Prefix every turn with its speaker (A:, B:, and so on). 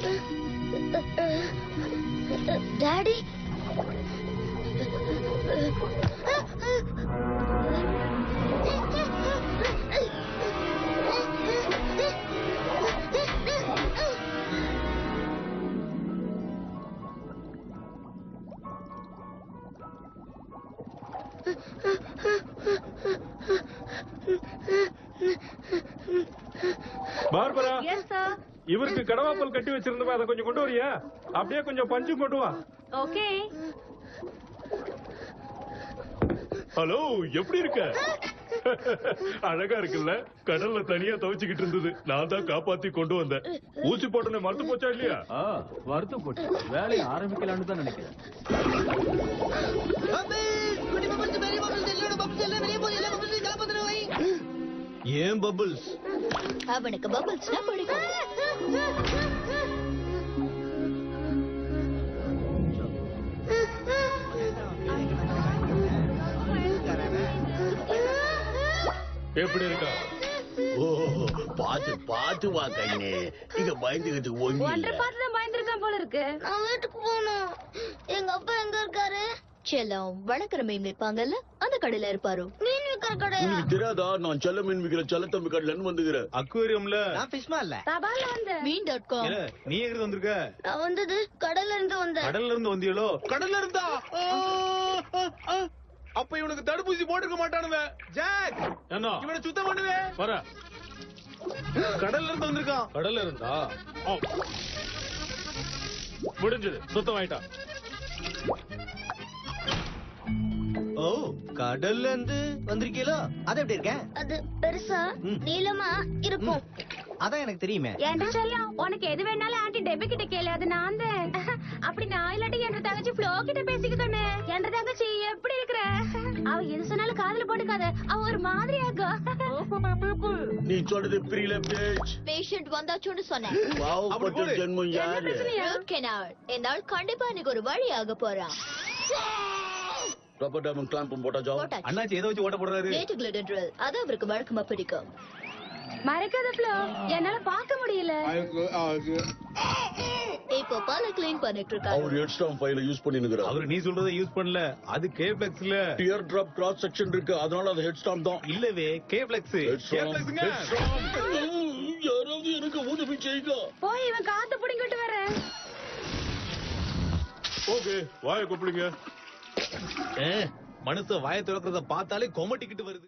A: Daddy
B: Barbara
C: yes sir
B: இவருக்கு கடவாப்பல் கட்டி வச்சிருந்தவன் அதை கொஞ்சம் கொண்டு வரியா அப்படியே கொஞ்சம் பஞ்சும் கொண்டு வா
C: ஓகே
B: ஹலோ எப்படி இருக்க அழகா இருக்குல்ல கடல்ல தனியா துவைச்சுக்கிட்டு இருந்தது நான் தான் காப்பாத்தி கொண்டு வந்தேன் ஊசி போட்டனே மறந்து போச்சா இல்லையா
D: ஆ வருத்தம் போட்டு வேலையை ஆரம்பிக்கலாம்னு தான் நினைக்கிறேன்
E: ஏன் பபிள்ஸ்
A: அவனுக்கு பபிள்ஸ்னா பிடிக்கும்
B: எப்படி இருக்கா
E: ஓ பாத்து பாத்து வா கண்ணே இங்க பயந்துகிட்டு ஒண்ணு
C: ஒன்றரை
E: இல்ல
C: பார்த்து தான் பயந்துருக்கான் போல இருக்கு
A: நான் வீட்டுக்கு போகணும் எங்க அப்பா எங்க இருக்காரு செல்லம் வளர்க்குற மீன் விற்பாங்கல்ல அந்த கடையில இருப்பாரு மீன் விற்கிற கடையா
E: உனக்கு தெரியாதா நான் செல்ல மீன் விக்கிற செல்லத்தம்பி கடையில வந்துக்கிறேன்
F: அக்வேரியம்ல
G: நான் ஃபிஷ்மா இல்ல
C: தபால வந்து
A: மீன் டாட் காம்
F: இல்ல, நீ எங்க இருந்து வந்திருக்க
A: நான் வந்தது கடல்ல இருந்து வந்தேன்
F: கடல்ல இருந்து வந்தியலோ கடல்ல இருந்தா ஆ, ஆ, ஆ. அப்ப இவனுக்கு தடுப்பூசி போட்டிருக்க மாட்டானுவ ஜாக்
B: என்ன
F: இவனை சுத்தம் பண்ணுவே
B: வர
F: கடல்ல இருந்து வந்திருக்கான்
B: கடல்ல இருந்தா ஆ. முடிஞ்சது சுத்தம் ஆயிட்டான்
G: ஓ கடல்ல இருந்து வந்திருக்கீங்களோ அது எப்படி இருக்கேன்
A: அது பெருசா நீளமா இருக்கும்
G: அதான் எனக்கு தெரியுமே
C: என்கிட்ட செல்லம் உனக்கு எது வேணாலும் ஆன்டி டெபி கிட்ட கேளு அது நான் தான் அப்படி நான் இல்லாட்டி என்ற தங்கச்சி ஃப்ளோ கிட்ட பேசிக்கிட்டோன்னு என்ற தங்கச்சி எப்படி இருக்கிற அவ எது சொன்னாலும் காதுல போட்டுக்காத அவ ஒரு மாதிரி ஆகும்
E: நீ சொல்றது புரியல பேச்
A: பேஷண்ட் வந்தாச்சுன்னு சொன்னேன்
E: பாவப்பட்ட
F: போடு.
E: ஜென்மம்
C: என்ன
E: யாரு
C: பிரச்சனையா
A: ரூட் கெனால் இந்த ஆள் கண்டிப்பா எனக்கு ஒரு வழி ஆக போறான்
E: ரப்பர் டைமண்ட் கிளாம்பும் போட்டாச்சா
A: போட்டாச்சு
F: அண்ணாச்சி எதை வச்சு ஓட்ட போடுறாரு
A: நேட்டு கிளிடன் ட்ரில் அது அவருக்கு வழக்கமா பிடிக்கும்
C: மறக்காத ஃப்ளோ என்னால பார்க்க முடியல
A: இப்போ பல கிளீன் பண்ணிட்டு இருக்காரு
E: அவர் ஹெட்ஸ்டாம் ஃபைல யூஸ் பண்ணினுக்கிறார்
F: அவரு நீ சொல்றதை யூஸ் பண்ணல அது கே பிளெக்ஸ்ல
E: டியர் டிராப் கிராஸ் செக்ஷன் இருக்கு அதனால அது ஹெட்ஸ்டாம் தான்
F: இல்லவே கே பிளெக்ஸ் கே
E: Headstrong.
F: பிளெக்ஸ்ங்க
E: Headstrong. யாராவது எனக்கு உதவி செய்யுங்க
C: போய் இவன் காத்து புடிங்கிட்டு வரேன்
B: ஓகே வாய கூப்பிடுங்க
F: மனுஷ வாயை திறக்கிறத பார்த்தாலே கொமட்டிக்கிட்டு வருது